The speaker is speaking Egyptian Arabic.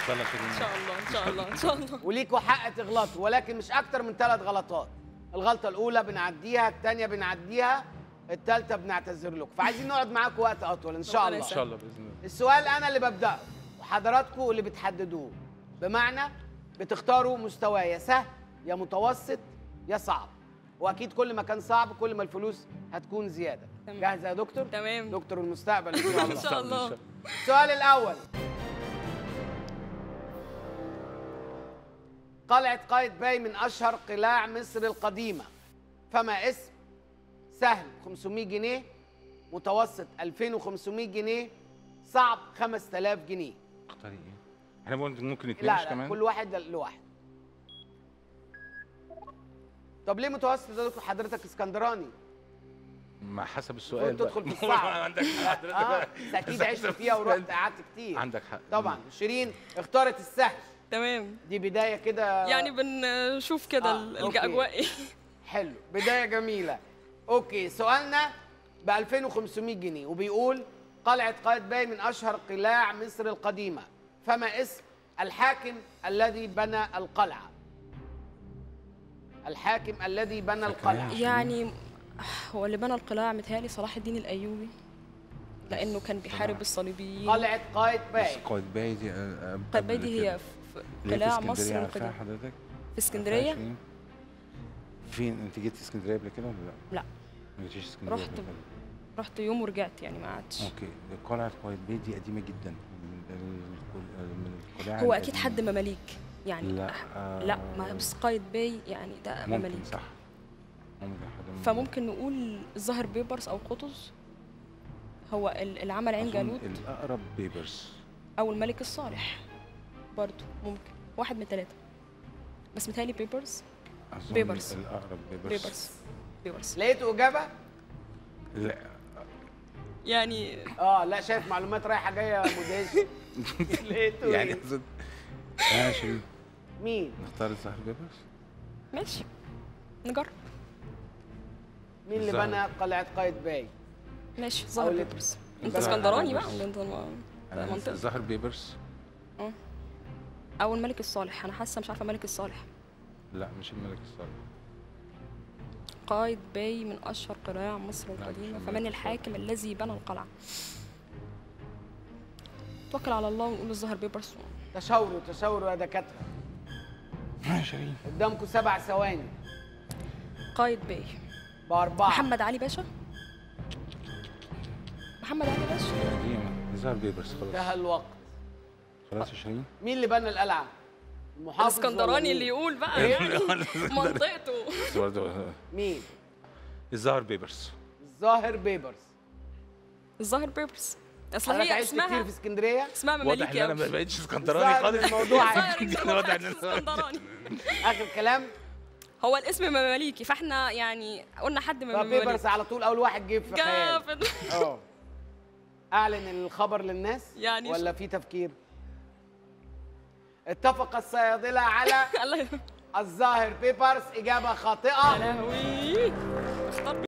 شاء الله شيرين ان شاء الله ان شاء الله ان شاء الله وليكوا حق تغلطوا ولكن مش اكتر من ثلاث غلطات الغلطه الاولى بنعديها الثانيه بنعديها الثالثه بنعتذر لكم فعايزين نقعد معاكم وقت اطول ان شاء ربنا الله ان شاء الله باذن الله السؤال انا اللي ببداه وحضراتكم اللي بتحددوه بمعنى بتختاروا مستوى يا سهل يا متوسط يا صعب واكيد كل ما كان صعب كل ما الفلوس هتكون زياده تمام. جاهزه يا دكتور تمام. دكتور المستقبل ان شاء ان الله شاء الله السؤال الاول قلعه قايتباي من اشهر قلاع مصر القديمه فما اسم سهل 500 جنيه متوسط 2500 جنيه صعب 5000 جنيه اختاري ايه؟ احنا ممكن ممكن لا نتناقش لا كمان كل واحد لوحده طب ليه متوسط يا دكتور حضرتك اسكندراني مع حسب السؤال كنت تدخل بقى. في الصعب عندك حق اه حضرتك بس اكيد عشت فيها ورحت قعدت كتير عندك حق طبعا شيرين اختارت السهل تمام دي بدايه كده يعني بنشوف كده آه، ال- أوكي. الاجواء ايه حلو بدايه جميله اوكي سؤالنا ب 2500 جنيه وبيقول قلعه قايتباي من اشهر قلاع مصر القديمه فما اسم الحاكم الذي بنى القلعه الحاكم الذي بنى القلعه يعني هو اللي بنى القلاع متهيألي صلاح الدين الايوبي لانه كان بيحارب الصليبيين قلعه قايتباي بس قايتباي دي آه، آه، قايتباي قبل دي كده. هي في اللي هي في قلاع اسكندرية مصر عارفاها القديمه حضرتك في اسكندريه عارفاها فين انت جيتي اسكندريه قبل كده ولا لا؟ لا ما جيتيش اسكندريه رحت قبل كده. رحت يوم ورجعت يعني ما قعدتش اوكي قلعه قايتباي دي قديمه جدا من ال- من القلاع هو اكيد القديمة. حد مماليك يعني لا أح- لا ما بس قايتباي يعني ده ممكن مماليك صح ممكن حد من- فممكن نقول الظاهر بيبرس او قطز هو ال- العمل عين أظن جالوت الاقرب بيبرس او الملك الصالح برضو ممكن واحد من ثلاثه بس متهيألي بيبرز اظن بيبرس. الاقرب بيبرس بيبرس بيبرس لقيتوا اجابه لا يعني اه لا شايف معلومات رايحه جايه مدهشه لقيتوا يعني يعني اقصد اه شيرين مين نختار الظهر بيبرس ماشي نجرب مين اللي الزهر. بنى قلعه قايتباي ماشي أو ظهر اللي- بيبرس انت الظهر اسكندراني بيبرس. بقى ولا انت ما- أنا منطقة. الظهر بيبرس او الملك الصالح انا حاسه مش عارفه الملك الصالح لا مش الملك الصالح قايد باي من اشهر قلاع مصر مش القديمه الملك فمن الحاكم الذي بنى القلعه توكل على الله ونقول الظهر بيبرس تشاوروا تشاوروا يا دكاتره يا شيرين قدامكم سبع ثواني قايد باي باربعه محمد علي باشا محمد علي باشا يا قديمة الظهر بيبرس انتهى خلاص الوقت خلاص يا شيرين مين اللي بنى القلعه المحافظ ولا الاسكندراني مين؟ اللي يقول بقى يعني منطقته بس برضه مين الظهر بيبرس الظاهر بيبرز الظاهر بيبرس اصل حضرتك هي عشت كتير اسمها في اسكندريه اسمها واضح مماليك ان انا قوي ما بقتش اسكندراني الظاهر خالص الموضوع الظاهر انت ما واضح طلعتش ان اسكندراني اخر كلام هو الاسم مماليكي فاحنا يعني قلنا حد من فبيبرز مماليك على طول اول واحد جه في خيال جافد اه اعلن الخبر للناس يعني ولا في تفكير اتفق الصيادله على الله الظاهر بيبرز اجابه خاطئه يا لهوي اختار